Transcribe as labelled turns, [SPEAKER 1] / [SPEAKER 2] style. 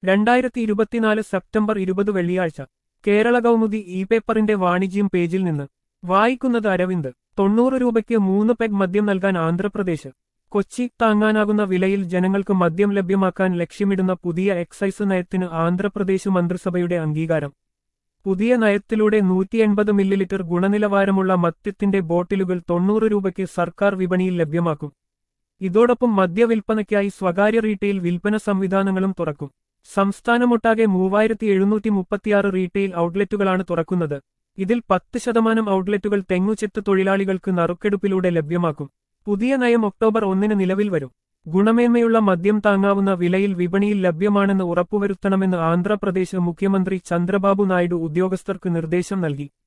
[SPEAKER 1] രണ്ടായിരത്തി ഇരുപത്തിനാല് സെപ്റ്റംബർ ഇരുപത് വെള്ളിയാഴ്ച കേരള കൗമുദി ഇ പേപ്പറിന്റെ വാണിജ്യം പേജിൽ നിന്ന് വായിക്കുന്നത് അരവിന്ദ് തൊണ്ണൂറ് രൂപയ്ക്ക് മൂന്ന് പെഗ് മദ്യം നൽകാൻ ആന്ധ്രാപ്രദേശ് കൊച്ചി താങ്ങാനാകുന്ന വിലയിൽ ജനങ്ങൾക്ക് മദ്യം ലഭ്യമാക്കാൻ ലക്ഷ്യമിടുന്ന പുതിയ എക്സൈസ് നയത്തിന് ആന്ധ്രാപ്രദേശ് മന്ത്രിസഭയുടെ അംഗീകാരം പുതിയ നയത്തിലൂടെ നൂറ്റി എൺപത് മില്ലിലിറ്റർ ഗുണനിലവാരമുള്ള മദ്യത്തിന്റെ ബോട്ടിലുകൾ തൊണ്ണൂറ് രൂപയ്ക്ക് സർക്കാർ വിപണിയിൽ ലഭ്യമാക്കും ഇതോടൊപ്പം മദ്യവിൽപ്പനയ്ക്കായി സ്വകാര്യ റീറ്റെയിൽ വിൽപ്പന സംവിധാനങ്ങളും തുറക്കും സംസ്ഥാനമൊട്ടാകെ മൂവായിരത്തി എഴുന്നൂറ്റി മുപ്പത്തിയാറ് റീറ്റെയിൽ ഔട്ട്ലെറ്റുകളാണ് തുറക്കുന്നത് ഇതിൽ പത്ത് ശതമാനം ഔട്ട്ലെറ്റുകൾ തെങ്ങുചെത്ത് തൊഴിലാളികൾക്ക് നറുക്കെടുപ്പിലൂടെ ലഭ്യമാക്കും പുതിയ നയം ഒക്ടോബർ ഒന്നിന് നിലവിൽ വരും ഗുണമേന്മയുള്ള മദ്യം താങ്ങാവുന്ന വിലയിൽ വിപണിയിൽ ലഭ്യമാണെന്ന് ഉറപ്പുവരുത്തണമെന്ന് ആന്ധ്രാപ്രദേശ് മുഖ്യമന്ത്രി ചന്ദ്രബാബു നായിഡു ഉദ്യോഗസ്ഥർക്ക് നിർദ്ദേശം നൽകി